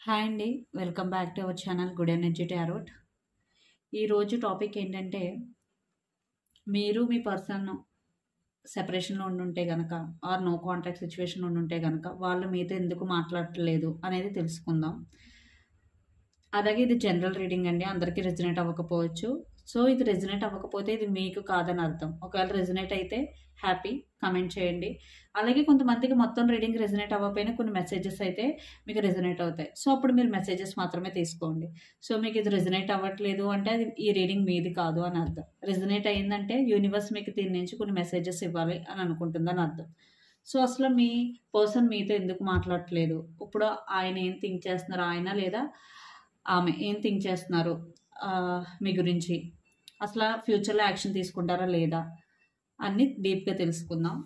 Hi అండి welcome back to our channel good energy tarot ఈరోజు topic ఏంటంటే మీరు మీ పర్సన్ సెపరేషన్లో ఉండుంటే కనుక ఆర్ నో కాంటాక్ట్ సిచ్యువేషన్లో ఉండుంటే కనుక వాళ్ళు మీతో ఎందుకు మాట్లాడట్లేదు అనేది తెలుసుకుందాం అలాగే ఇది జనరల్ రీడింగ్ అండి అందరికీ రెజినేట్ అవ్వకపోవచ్చు సో ఇది రెజినేట్ అవ్వకపోతే ఇది మీకు కాదని అర్థం ఒకవేళ రెజినేట్ అయితే హ్యాపీ కమెంట్ చేయండి అలాగే కొంతమందికి మొత్తం రీడింగ్ రెజినేట్ అవ్వకపోయినా కొన్ని మెసేజెస్ అయితే మీకు రెజినేట్ అవుతాయి సో అప్పుడు మీరు మెసేజెస్ మాత్రమే తీసుకోండి సో మీకు ఇది రెజినేట్ అవ్వట్లేదు అంటే అది ఈ రీడింగ్ మీది కాదు అని అర్థం రెజినేట్ అయ్యిందంటే యూనివర్స్ మీకు దీని నుంచి కొన్ని మెసేజెస్ ఇవ్వాలి అని అనుకుంటుందని అర్థం సో అసలు మీ పర్సన్ మీతో ఎందుకు మాట్లాడట్లేదు ఇప్పుడు ఆయన ఏం థింక్ చేస్తున్నారు ఆయన లేదా ఆమె ఏం థింక్ చేస్తున్నారు ఆ, మీ గురించి అసలు ఫ్యూచర్లో యాక్షన్ తీసుకుంటారా లేదా అన్ని డీప్గా తెలుసుకుందాం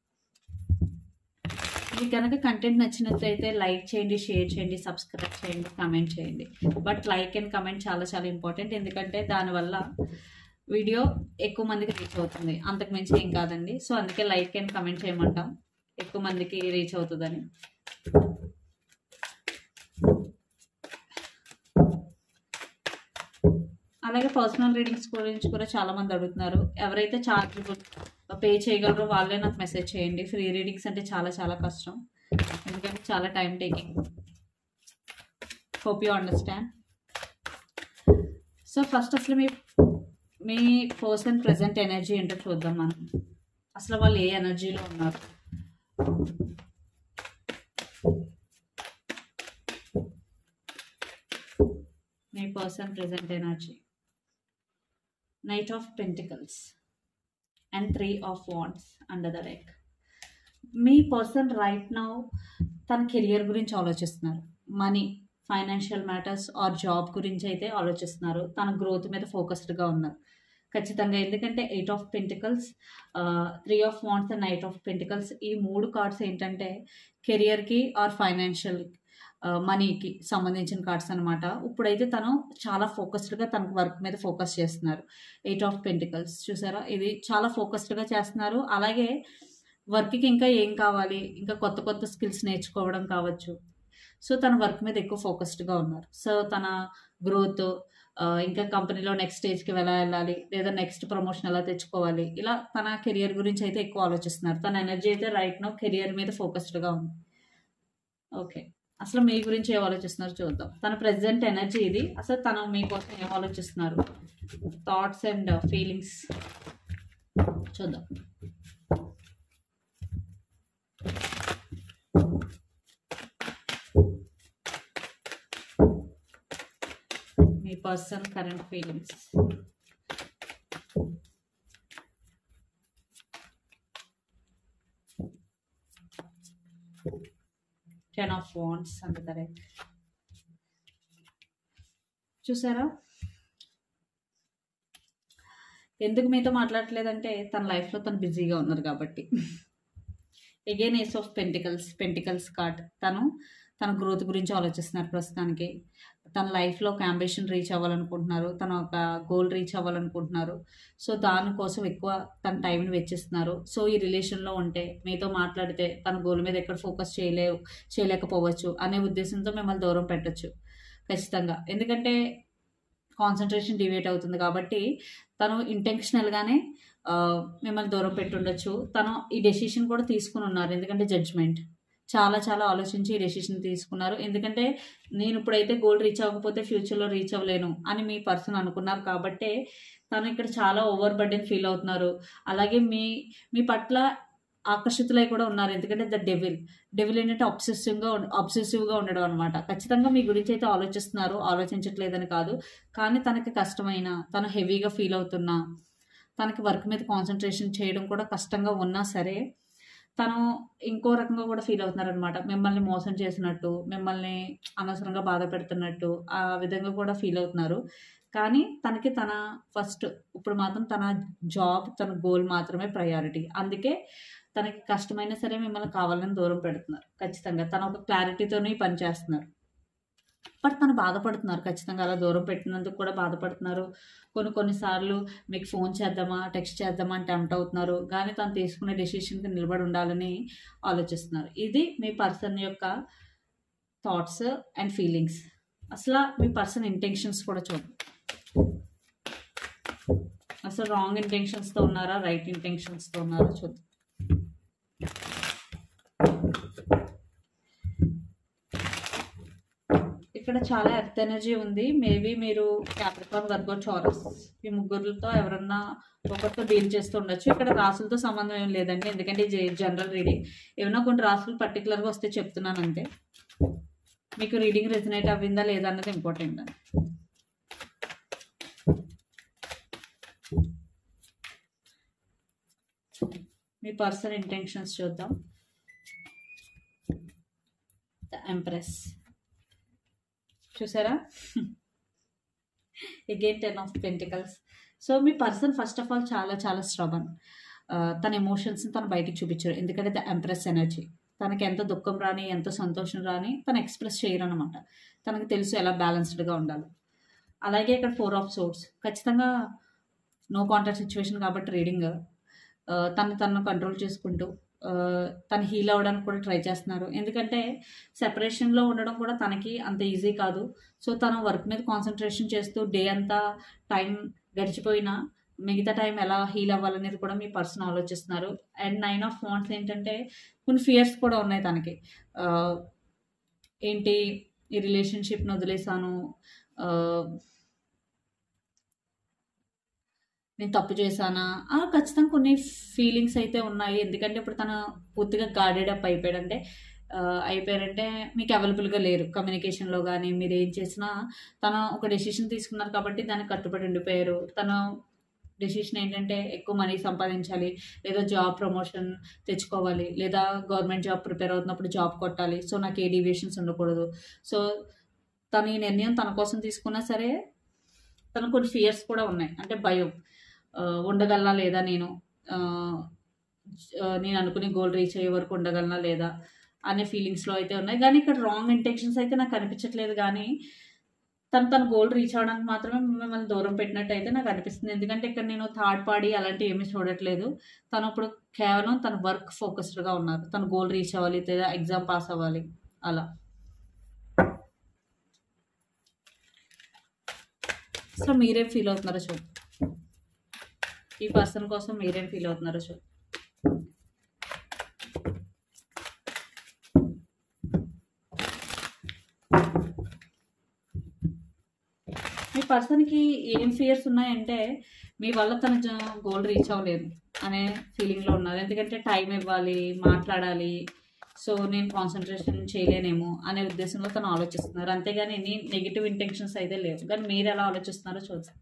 మీకు కనుక కంటెంట్ నచ్చినట్లయితే లైక్ చేయండి షేర్ చేయండి సబ్స్క్రైబ్ చేయండి కమెంట్ చేయండి బట్ లైక్ అండ్ కమెంట్ చాలా చాలా ఇంపార్టెంట్ ఎందుకంటే దానివల్ల వీడియో ఎక్కువ మందికి రీచ్ అవుతుంది అంతకు మించి ఏం కాదండి సో అందుకే లైక్ అండ్ కమెంట్ చేయమంటాం ఎక్కువ మందికి రీచ్ అవుతుందని అలాగే పర్సనల్ రీడింగ్స్ గురించి కూడా చాలా మంది అడుగుతున్నారు ఎవరైతే చార్జబుల్ పే చేయగలరో వాళ్ళే నాకు మెసేజ్ చేయండి ఫ్రీ రీడింగ్స్ అంటే చాలా చాలా కష్టం ఎందుకంటే చాలా time taking hope you understand so first అసలు మీ మీ పర్సన్ ప్రజెంట్ ఎనర్జీ ఏంటో చూద్దాం మనం అసలు వాళ్ళు ఏ ఎనర్జీలో ఉన్నారు మీ person present energy knight of pentacles and three of wands under the deck మీ పర్సన్ రైట్ నౌ తన కెరియర్ గురించి ఆలోచిస్తున్నారు money financial matters or job గురించి అయితే ఆలోచిస్తున్నారు తన గ్రోత్ మీద ఫోకస్డ్గా ఉన్నారు ఖచ్చితంగా ఎందుకంటే eight of pentacles three of wands and knight of pentacles ఈ మూడు కార్డ్స్ ఏంటంటే కెరియర్కి ఆర్ ఫైనాన్షియల్ మనీకి సంబంధించిన కార్డ్స్ అనమాట ఇప్పుడైతే తను చాలా ఫోకస్డ్గా తన వర్క్ మీద ఫోకస్ చేస్తున్నారు ఎయిట్ ఆఫ్ పెంటికల్స్ చూసారా ఇది చాలా ఫోకస్డ్గా చేస్తున్నారు అలాగే వర్క్కి ఇంకా ఏం కావాలి ఇంకా కొత్త కొత్త స్కిల్స్ నేర్చుకోవడం కావచ్చు సో తన వర్క్ మీద ఎక్కువ ఫోకస్డ్గా ఉన్నారు సో తన గ్రోత్ ఇంకా కంపెనీలో నెక్స్ట్ స్టేజ్కి ఎలా వెళ్ళాలి లేదా నెక్స్ట్ ప్రమోషన్ ఎలా తెచ్చుకోవాలి ఇలా తన కెరియర్ గురించి అయితే ఎక్కువ ఆలోచిస్తున్నారు తన ఎనర్జీ అయితే రైట్ నో కెరియర్ మీద ఫోకస్డ్గా ఉంది ఓకే అసలు మీ గురించి ఏం ఆలోచిస్తున్నారు చూద్దాం తన ప్రెసెంట్ ఎనర్జీ ఇది అసలు తను మీకోసం ఏం ఆలోచిస్తున్నారు థాట్స్ అండ్ ఫీలింగ్స్ చూద్దాం మీ person current feelings ten of wands అంటారే చూసారా ఎందుకు మీతో మాట్లాడట్లేదంటే తన లైఫ్లో తను బిజీగా ఉన్నారు కాబట్టి again ace of pentacles pentacles card తను తన గ్రోత్ గురించి ఆలోచిస్తున్నారు ప్రస్తుతానికి తన లైఫ్లో ఒక అంబిషన్ రీచ్ అవ్వాలనుకుంటున్నారు తన ఒక గోల్ రీచ్ అవ్వాలనుకుంటున్నారు సో దానికోసం ఎక్కువ తన టైంని వెచ్చిస్తున్నారు సో ఈ రిలేషన్లో ఉంటే మీతో మాట్లాడితే తన గోల్ మీద ఎక్కడ ఫోకస్ చేయలే చేయలేకపోవచ్చు అనే ఉద్దేశంతో మిమ్మల్ని దూరం పెట్టచ్చు ఖచ్చితంగా ఎందుకంటే కాన్సన్ట్రేషన్ డివేట్ అవుతుంది కాబట్టి తను ఇంటెన్షనల్గానే మిమ్మల్ని దూరం పెట్టుండొచ్చు తను ఈ డెసిషన్ కూడా తీసుకుని ఉన్నారు ఎందుకంటే జడ్జ్మెంట్ చాలా చాలా ఆలోచించి ఈ డెసిషన్ తీసుకున్నారు ఎందుకంటే నేను ఇప్పుడైతే గోల్ రీచ్ అవ్వకపోతే ఫ్యూచర్లో రీచ్ అవ్వలేను అని మీ పర్సన్ అనుకున్నారు కాబట్టే తను ఇక్కడ చాలా ఓవర్ బర్డెన్ ఫీల్ అవుతున్నారు అలాగే మీ మీ పట్ల ఆకర్షితులై కూడా ఉన్నారు ఎందుకంటే ద డెవిల్ డెవిల్ ఏంటంటే అబ్సెసివ్గా అబ్సెసివ్గా ఉండడం అనమాట ఖచ్చితంగా మీ గురించి అయితే ఆలోచిస్తున్నారు ఆలోచించట్లేదని కాదు కానీ తనకి కష్టమైన తను హెవీగా ఫీల్ అవుతున్నా తనకి వర్క్ మీద కాన్సన్ట్రేషన్ చేయడం కూడా కష్టంగా ఉన్నా సరే తను ఇంకో రకంగా కూడా ఫీల్ అవుతున్నారు అనమాట మిమ్మల్ని మోసం చేసినట్టు మిమ్మల్ని అనవసరంగా బాధ పెడుతున్నట్టు ఆ విధంగా కూడా ఫీల్ అవుతున్నారు కానీ తనకి తన ఫస్ట్ ఇప్పుడు మాత్రం తన జాబ్ తన గోల్ మాత్రమే ప్రయారిటీ అందుకే తనకి కష్టమైనా సరే మిమ్మల్ని కావాలని దూరం పెడుతున్నారు ఖచ్చితంగా తన ఒక క్లారిటీతోనే పని చేస్తున్నారు బట్ తను బాధపడుతున్నారు ఖచ్చితంగా అలా దూరం పెట్టినందుకు కూడా బాధపడుతున్నారు కొన్ని కొన్నిసార్లు మీకు ఫోన్ చేద్దామా టెక్స్ట్ చేద్దామా అని టెంప్ట్ అవుతున్నారు కానీ తను తీసుకునే డెసిషన్కి నిలబడి ఉండాలని ఆలోచిస్తున్నారు ఇది మీ పర్సన్ యొక్క థాట్స్ అండ్ ఫీలింగ్స్ అసలు మీ పర్సన్ ఇంటెన్షన్స్ కూడా చూడండి అసలు రాంగ్ ఇంటెన్షన్స్తో ఉన్నారా రైట్ ఇంటెన్షన్స్తో ఉన్నారా చూద్దాం ఇక్కడ చాలా ఎర్త్ ఎనర్జీ ఉంది మేబీ మీరు క్యాప్రికాన్ వర్గో చోరస్ ఈ ముగ్గురులతో ఎవరన్నా ఒకరితో డీల్ చేస్తూ ఉండొచ్చు ఇక్కడ రాసులతో సంబంధం ఏం లేదండి ఎందుకంటే ఇది జనరల్ రీడింగ్ ఏమైనా కొన్ని రాసులు పర్టికులర్గా వస్తే చెప్తున్నాను అంతే మీకు రీడింగ్ రెజినేట్ అవ్విందా లేదా అన్నది ఇంపార్టెంట్ అండి మీ పర్సన్ ఇంటెన్షన్స్ చూద్దాం ద ఎంప్రెస్ చూసారా again ten of pentacles so మీ పర్సన్ ఫస్ట్ ఆఫ్ ఆల్ చాలా చాలా స్ట్రబన్ తన ఎమోషన్స్ని తను బయటికి చూపించారు ఎందుకంటే ద ఎంప్రెస్ ఎనర్జీ తనకి ఎంత దుఃఖం రాని ఎంత సంతోషం రాని తను ఎక్స్ప్రెస్ చేయరు అనమాట తనకు తెలుసు ఎలా బ్యాలెన్స్డ్గా ఉండాలి అలాగే ఇక్కడ ఫోర్ ఆఫ్ సోర్స్ ఖచ్చితంగా నో కాంటాక్ట్ సిచ్యువేషన్ కాబట్టి రీడింగ్ తను తను కంట్రోల్ చేసుకుంటూ ఆ, తను హీల్ అవ్వడానికి కూడా ట్రై చేస్తున్నారు ఎందుకంటే సెపరేషన్లో ఉండడం కూడా తనకి అంత ఈజీ కాదు సో తను వర్క్ మీద కాన్సన్ట్రేషన్ చేస్తూ డే అంతా టైం గడిచిపోయినా మిగతా టైం ఎలా హీల్ అవ్వాలనేది కూడా మీ పర్సన్ ఆలోచిస్తున్నారు అండ్ నైన్ ఆఫ్ ఫాంట్స్ ఏంటంటే కొన్ని ఫియర్స్ కూడా ఉన్నాయి తనకి ఆ, ఏంటి ఈ రిలేషన్షిప్ని వదిలేసాను ఆ, నేను తప్పు చేశానా ఆ, ఖచ్చితంగా కొన్ని ఫీలింగ్స్ అయితే ఉన్నాయి ఎందుకంటే ఇప్పుడు తను పూర్తిగా గార్డెడ్ అప్ అయిపోయాడు అంటే ఆ, అయిపోయారంటే మీకు అవైలబుల్గా లేరు కమ్యూనికేషన్లో కానీ మీరు ఏం చేసినా తను ఒక డెసిషన్ తీసుకున్నారు కాబట్టి దానికి కట్టుబడి ఉండిపోయారు తను డెసిషన్ ఏంటంటే ఎక్కువ మనీ సంపాదించాలి లేదా జాబ్ ప్రమోషన్ తెచ్చుకోవాలి లేదా గవర్నమెంట్ జాబ్ ప్రిపేర్ అవుతున్నప్పుడు జాబ్ కొట్టాలి సో నాకు ఏ డీవియేషన్స్ ఉండకూడదు సో తను ఈ నిర్ణయం తన కోసం తీసుకున్నా సరే తనకు కొన్ని ఫియర్స్ కూడా ఉన్నాయి అంటే భయం ఆ, ఉండగలనా లేదా నేను ఆ, ఆ, నేను అనుకునే గోల్ రీచ్ అయ్యే వరకు ఉండగలనా లేదా అనే ఫీలింగ్స్లో అయితే ఉన్నాయి కానీ ఇక్కడ రాంగ్ ఇంటెన్షన్స్ అయితే నాకు కనిపించట్లేదు కానీ తను తన గోల్ రీచ్ అవ్వడానికి మాత్రమే మిమ్మల్ని దూరం పెట్టినట్టు అయితే నాకు అనిపిస్తుంది ఎందుకంటే ఇక్కడ నేను థర్డ్ పార్టీ అలాంటివి ఏమీ చూడట్లేదు తను ఇప్పుడు కేవలం తన వర్క్ ఫోకస్డ్గా ఉన్నారు తన గోల్ రీచ్ అవ్వాలి లేదా ఎగ్జామ్ పాస్ అవ్వాలి అలా అసలు మీరేం ఫీల్ అవుతున్నారో చూడు ఈ పర్సన్ కోసం మీరేం ఫీల్ అవుతున్నారో చూడు మీ పర్సన్కి ఏం ఫియర్స్ ఉన్నాయంటే మీ వల్ల తన గోల్ రీచ్ అవ్వలేదు అనే ఫీలింగ్లో ఉన్నారు ఎందుకంటే టైం ఇవ్వాలి మాట్లాడాలి సో నేను కాన్సన్ట్రేషన్ చేయలేనేమో అనే ఉద్దేశంలో తను ఆలోచిస్తున్నారు అంతేగాని ఎన్ని నెగిటివ్ ఇంటెన్షన్స్ అయితే లేవు కానీ మీరు ఎలా ఆలోచిస్తున్నారో చూద్దాం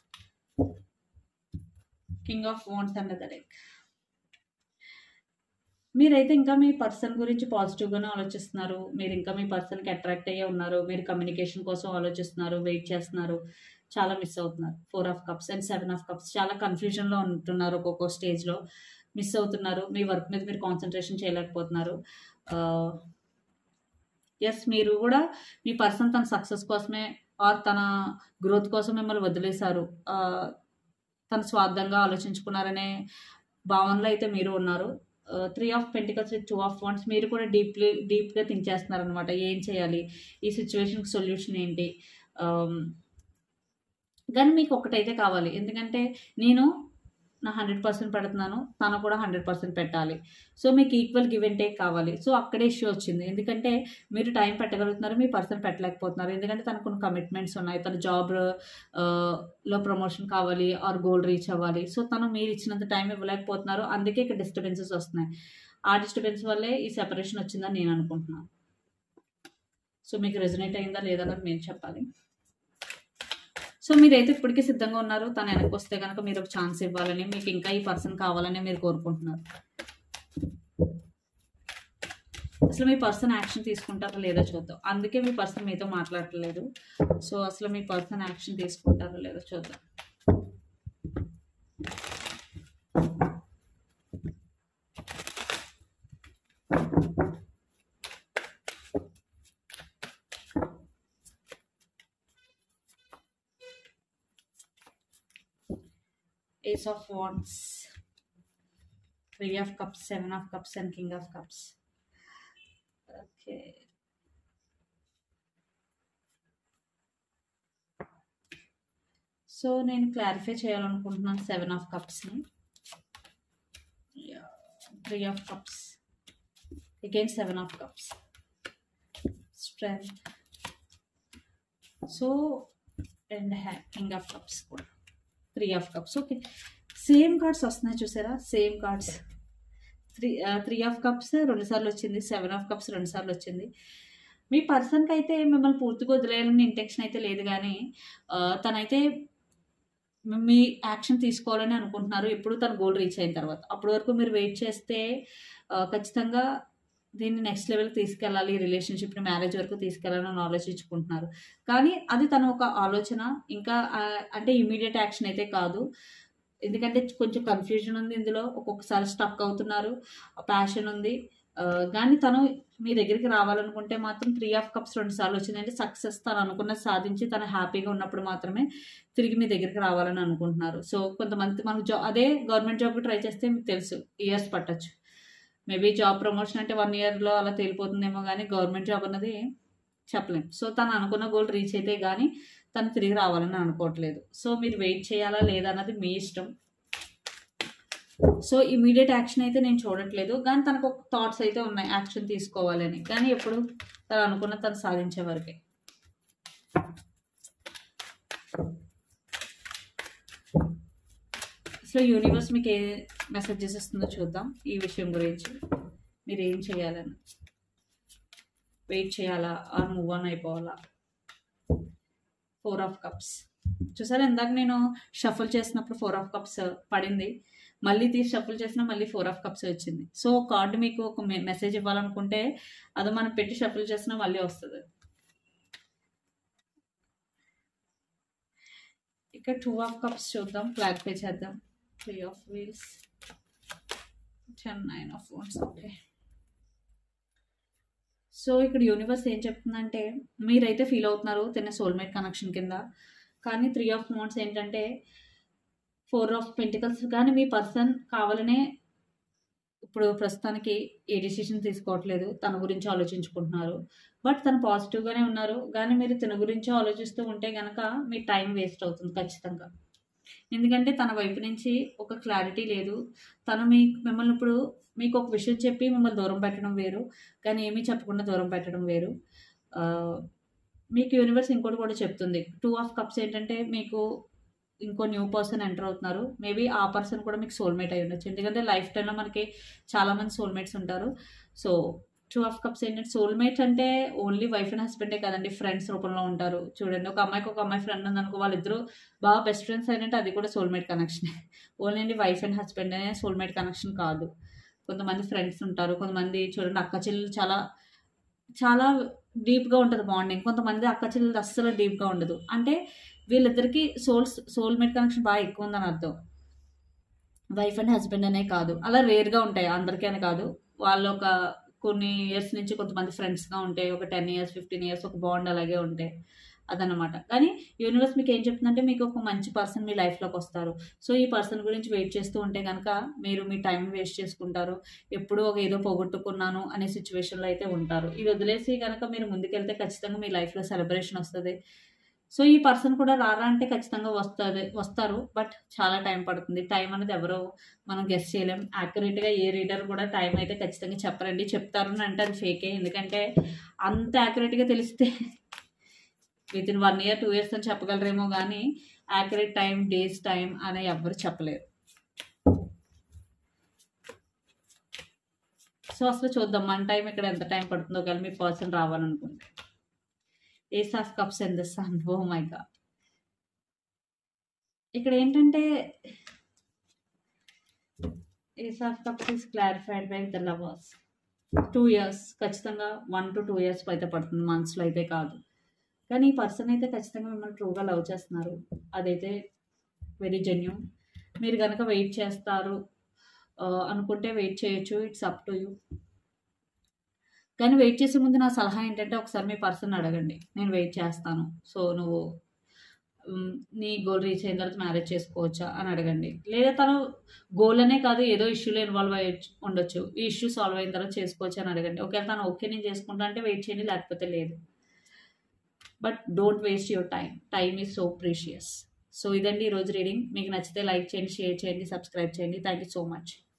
కింగ్ ఆఫ్ వాంట్స్ అన్నది లైక్ మీరైతే ఇంకా మీ పర్సన్ గురించి పాజిటివ్గానే ఆలోచిస్తున్నారు మీరు ఇంకా మీ పర్సన్కి అట్రాక్ట్ అయ్యే ఉన్నారు మీరు కమ్యూనికేషన్ కోసం ఆలోచిస్తున్నారు వెయిట్ చేస్తున్నారు చాలా మిస్ అవుతున్నారు four of cups and seven of cups చాలా కన్ఫ్యూజన్లో ఉంటున్నారు ఒక్కొక్క స్టేజ్లో మిస్ అవుతున్నారు మీ వర్క్ మీద మీరు కాన్సన్ట్రేషన్ చేయలేకపోతున్నారు ఎస్ మీరు కూడా మీ పర్సన్ తన సక్సెస్ కోసమే ఆర్ తన గ్రోత్ కోసం మిమ్మల్ని వదిలేశారు ఆ, తన స్వార్థంగా ఆలోచించుకున్నారనే భావనలో అయితే మీరు ఉన్నారు three of pentacles with two of wands మీరు కూడా డీప్లీ డీప్గా థింక్ చేస్తున్నారు అనమాట ఏం చేయాలి ఈ సిచ్యువేషన్కి సొల్యూషన్ ఏంటి Um, కానీ మీకు ఒకటైతే కావాలి ఎందుకంటే నేను నా హండ్రెడ్ పర్సెంట్ పెడుతున్నాను తను కూడా హండ్రెడ్ పర్సెంట్ పెట్టాలి సో మీకు ఈక్వల్ గివ్ అండ్ టేక్ కావాలి సో అక్కడే ఇష్యూ వచ్చింది ఎందుకంటే మీరు టైం పెట్టగలుగుతున్నారు మీ పర్సన్ పెట్టలేకపోతున్నారు ఎందుకంటే తనకు కొన్ని కమిట్మెంట్స్ ఉన్నాయి తన జాబ్ లో ప్రమోషన్ కావాలి ఆర్ గోల్ రీచ్ అవ్వాలి సో తను మీరు ఇచ్చినంత టైం ఇవ్వలేకపోతున్నారు అందుకే ఇక్కడ డిస్టర్బెన్సెస్ వస్తున్నాయి ఆ డిస్టర్బెన్స్ వల్లే ఈ సెపరేషన్ వచ్చిందని నేను అనుకుంటున్నాను సో మీకు రెజనేట్ అయిందా లేదా అన్నది మీరు చెప్పాలి సో మీరైతే ఇప్పటికీ సిద్ధంగా ఉన్నారు తను వెనక్కి వస్తే కనుక మీరు ఒక ఛాన్స్ ఇవ్వాలని మీకు ఇంకా ఈ పర్సన్ కావాలని మీరు కోరుకుంటున్నారు అసలు మీ పర్సన్ యాక్షన్ తీసుకుంటారో లేదో చూద్దాం అందుకే మీ పర్సన్ మీతో మాట్లాడట్లేదు సో అసలు మీ పర్సన్ యాక్షన్ తీసుకుంటారో లేదో చూద్దాం Ace of Wands, Three of Cups, Seven of Cups, and King of Cups. Okay. So నేను క్లారిఫై చేయాలనుకుంటున్నాను సెవెన్ ఆఫ్ కప్స్ని three of cups again seven of cups strength so and king of cups కూడా three of cups okay same cards వస్తున్నాయి చూసారా same cards three three of cups రెండు సార్లు వచ్చింది seven of cups రెండు సార్లు వచ్చింది మీ పర్సన్కి అయితే మిమ్మల్ని పూర్తిగా వదిలేయాలని ఇంటెన్షన్ అయితే లేదు కానీ ఆ, తనైతే మీ యాక్షన్ తీసుకోవాలని అనుకుంటున్నారు ఎప్పుడు తన గోల్ రీచ్ అయిన తర్వాత అప్పటి వరకు మీరు వెయిట్ చేస్తే ఆ, ఖచ్చితంగా దీన్ని నెక్స్ట్ లెవెల్కి తీసుకెళ్ళాలి రిలేషన్షిప్ని మ్యారేజ్ వరకు తీసుకెళ్ళాలని ఆలోచించుకుంటున్నారు కానీ అది తన ఒక ఆలోచన ఇంకా ఆ, అంటే ఇమీడియట్ యాక్షన్ అయితే కాదు ఎందుకంటే కొంచెం కన్ఫ్యూజన్ ఉంది ఇందులో ఒక్కొక్కసారి స్టక్ అవుతున్నారు ప్యాషన్ ఉంది ఆ, కానీ తను మీ దగ్గరికి రావాలనుకుంటే మాత్రం త్రీ ఆఫ్ కప్స్ రెండు సార్లు వచ్చిందంటే సక్సెస్ తను అనుకున్నది సాధించి తను హ్యాపీగా ఉన్నప్పుడు మాత్రమే తిరిగి మీ దగ్గరికి రావాలని అనుకుంటున్నారు సో కొంతమంది మనకు జాబ్ అదే గవర్నమెంట్ జాబ్కి ట్రై చేస్తే మీకు తెలుసు ఇయర్స్ పట్టచ్చు మేబీ జాబ్ ప్రమోషన్ అంటే వన్ ఇయర్లో అలా తేలిపోతుందేమో కానీ గవర్నమెంట్ జాబ్ అన్నది చెప్పలేం సో తను అనుకున్న గోల్ రీచ్ అయితే కానీ తను తిరిగి రావాలని అనుకోవట్లేదు సో మీరు వెయిట్ చేయాలా లేదా అన్నది మీ ఇష్టం సో ఇమీడియట్ యాక్షన్ అయితే నేను చూడట్లేదు కానీ తనకు ఒక థాట్స్ అయితే ఉన్నాయి యాక్షన్ తీసుకోవాలని కానీ ఎప్పుడు తను అనుకున్న తను సాధించే వరకే సో యూనివర్స్ మీకు ఏ మెసేజెస్ ఇస్తుందో చూద్దాం ఈ విషయం గురించి మీరు ఏం చేయాలని వెయిట్ చేయాలా ఆర్ మూవ్ ఆన్ అయిపోవాలా ఫోర్ ఆఫ్ కప్స్ చూసారా ఇందాక నేను షఫల్ చేసినప్పుడు ఫోర్ ఆఫ్ కప్స్ పడింది మళ్ళీ తీసి షఫల్ చేసినా మళ్ళీ ఫోర్ ఆఫ్ కప్స్ వచ్చింది సో కార్డు మీకు ఒక మెసేజ్ ఇవ్వాలనుకుంటే అది మనం పెట్టి షఫల్ చేసినా మళ్ళీ వస్తుంది ఇక టూ ఆఫ్ కప్స్ చూద్దాం క్లారిఫై చేద్దాం three of wheels ten nine of wands okay so ఇక్కడ యూనివర్స్ ఏం చెప్తుందంటే మీరైతే ఫీల్ అవుతున్నారు తిన్న సోల్మేట్ కనెక్షన్ కింద కానీ త్రీ ఆఫ్ మోడ్స్ ఏంటంటే ఫోర్ ఆఫ్ పెంటికల్స్ కానీ మీ పర్సన్ కావాలనే ఇప్పుడు ప్రస్తుతానికి ఏ డిసిషన్ తీసుకోవట్లేదు తన గురించి ఆలోచించుకుంటున్నారు బట్ తను పాజిటివ్గానే ఉన్నారు కానీ మీరు తన గురించి ఆలోచిస్తూ ఉంటే కనుక మీ టైం వేస్ట్ అవుతుంది ఖచ్చితంగా ఎందుకంటే తన వైపు నుంచి ఒక క్లారిటీ లేదు తను మీ మిమ్మల్ని ఇప్పుడు మీకు ఒక విషయం చెప్పి మిమ్మల్ని దూరం పెట్టడం వేరు కానీ ఏమీ చెప్పకుండా దూరం పెట్టడం వేరు ఆ, మీకు యూనివర్స్ ఇంకోటి కూడా చెప్తుంది టూ ఆఫ్ కప్స్ ఏంటంటే మీకు ఇంకో న్యూ పర్సన్ ఎంటర్ అవుతున్నారు మేబీ ఆ పర్సన్ కూడా మీకు సోల్మేట్ అయి ఉండొచ్చు ఎందుకంటే లైఫ్ టైంలో మనకి చాలామంది సోల్మేట్స్ ఉంటారు సో టూ ఆఫ్ కప్స్ ఏంటంటే సోల్మేట్ అంటే ఓన్లీ వైఫ్ అండ్ హస్బెండే కదండి ఫ్రెండ్స్ రూపంలో ఉంటారు చూడండి ఒక అమ్మాయికి ఒక అమ్మాయి ఫ్రెండ్ ఉందనుకో వాళ్ళిద్దరూ బాగా బెస్ట్ ఫ్రెండ్స్ అయినట్టు అది కూడా soulmate connection only wife and husband అనే సోల్మేట్ కనెక్షన్ కాదు కొంతమంది ఫ్రెండ్స్ ఉంటారు కొంతమంది చూడండి అక్క చెల్లెలు చాలా చాలా డీప్గా ఉంటుంది బాండింగ్ కొంతమంది అక్క చెల్లెలు అస్సలు డీప్గా ఉండదు అంటే వీళ్ళిద్దరికి సోల్స్ సోల్మేట్ కనెక్షన్ బాగా ఎక్కువ ఉందని అర్థం వైఫ్ అండ్ హస్బెండ్ అనే కాదు అలా రేర్గా ఉంటాయి అందరికీ అని కాదు వాళ్ళు ఒక కొన్ని ఇయర్స్ నుంచి కొంతమంది ఫ్రెండ్స్గా ఉంటాయి ఒక టెన్ ఇయర్స్ ఫిఫ్టీన్ ఇయర్స్ ఒక బాండ్ అలాగే ఉంటాయి అదనమాట కానీ యూనివర్స్ మీకు ఏం చెప్తుందంటే మీకు ఒక మంచి పర్సన్ మీ లైఫ్లోకి వస్తారు సో ఈ పర్సన్ గురించి వెయిట్ చేస్తూ ఉంటే కనుక మీరు మీ టైం వేస్ట్ చేసుకుంటారు ఎప్పుడూ ఒక ఏదో పోగొట్టుకున్నాను అనే సిచ్యువేషన్లో అయితే ఉంటారు ఇది వదిలేసి కనుక మీరు ముందుకెళ్తే ఖచ్చితంగా మీ లైఫ్లో సెలబ్రేషన్ వస్తుంది సో ఈ పర్సన్ కూడా రారా అంటే ఖచ్చితంగా వస్తుంది వస్తారు బట్ చాలా టైం పడుతుంది టైం అనేది ఎవరో మనం గెస్ట్ చేయలేం యాక్యురేట్గా ఏ రీడర్ కూడా టైం అయితే ఖచ్చితంగా చెప్పరండి చెప్తారు అని అంటే అది ఫేకే ఎందుకంటే అంత యాక్యురేట్గా తెలిస్తే within one year two years అని చెప్పగలరేమో కానీ యాక్యురేట్ టైం డేస్ టైం అని ఎవ్వరు చెప్పలేరు సో అసలు చూద్దాం మన టైం ఇక్కడ ఎంత టైం పడుతుందో కానీ మీ పర్సన్ రావాలనుకుంటే ace of cups and the sun oh my God ఇక్కడ ఏంటంటే ace of cups is clarified by the lovers two years ఖచ్చితంగా వన్ టు టూ ఇయర్స్ అయితే పడుతుంది మంత్స్లో అయితే కాదు కానీ ఈ పర్సన్ అయితే ఖచ్చితంగా మిమ్మల్ని ట్రూగా లవ్ చేస్తున్నారు అదైతే వెరీ జెన్యున్ మీరు కనుక వెయిట్ చేస్తారు ఆ, అనుకుంటే వెయిట్ చేయొచ్చు ఇట్స్ అప్ టు యూ కానీ వెయిట్ చేసే ముందు నా సలహా ఏంటంటే ఒకసారి మీ పర్సన్ అడగండి నేను వెయిట్ చేస్తాను సో నువ్వు మ్, నీ గోల్ రీచ్ అయిన తర్వాత మ్యారేజ్ చేసుకోవచ్చా అని అడగండి లేదా తను గోల్ అనే కాదు ఏదో ఇష్యూలో ఇన్వాల్వ్ అయ్యి ఉండొచ్చు ఈ ఇష్యూ సాల్వ్ అయిన తర్వాత చేసుకోవచ్చు అని అడగండి ఒకవేళ తను ఓకే నేను చేసుకుంటా అంటే వెయిట్ చేయండి లేకపోతే లేదు but don't waste your time time is so precious so ఇదండి ఈరోజు రీడింగ్ మీకు నచ్చితే లైక్ చేయండి షేర్ చేయండి సబ్స్క్రైబ్ చేయండి థ్యాంక్ యూ సో మచ్